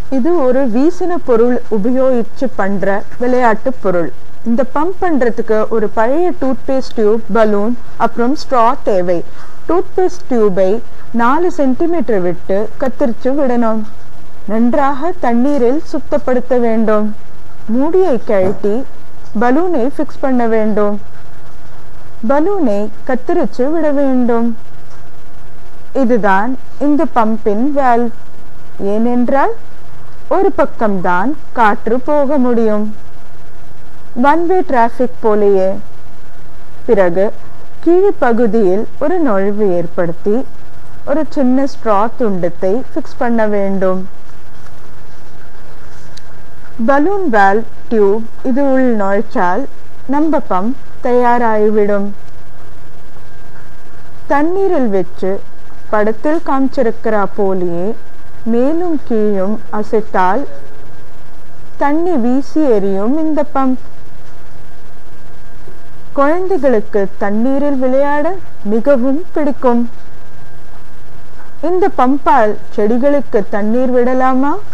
இது ஒரு வீசின பொருள் உபயோகிச்சு பண்ற விளையாட்டு பொருள் இந்த பம்ப் பண்றதுக்கு ஒரு பழைய டூத்பேஸ்ட் டியூப் பலூன் அப்புறம் ஸ்ட்ரா தேவை டூத்பேஸ்ட் டியூபை நாலு சென்டிமீட்டர் விட்டு கத்திரிச்சு விடணும் நன்றாக தண்ணீரில் சுத்தப்படுத்த வேண்டும் மூடியை கழட்டி பலூனை ஃபிக்ஸ் பண்ண வேண்டும் பலூனை கத்திரிச்சு விட வேண்டும் இதுதான் இந்த பம்பின் வேல்வ் ஏனென்றால் ஒரு பக்கம்தான் காற்று போக முடியும் ஒன் வே டிராஃபிக் போலேயே பிறகு கீழ்ப்பகுதியில் ஒரு நுழைவு ஏற்படுத்தி ஒரு சின்ன ஸ்ட்ரா துண்டத்தை ஃபிக்ஸ் பண்ண வேண்டும் பலூன் வால் டியூப் இது உள் நுழைச்சால் நம்ம பம்ப் தயாராகிவிடும் தண்ணீரில் வச்சு படத்தில் காமிச்சிருக்கிறா போலியே மேலும் கீழும் அசைத்தால் தண்ணி வீசி எறியும் இந்த பம்ப் குழந்தைகளுக்கு தண்ணீரில் விளையாட மிகவும் பிடிக்கும் இந்த பம்பால் செடிகளுக்கு தண்ணீர் விடலாமா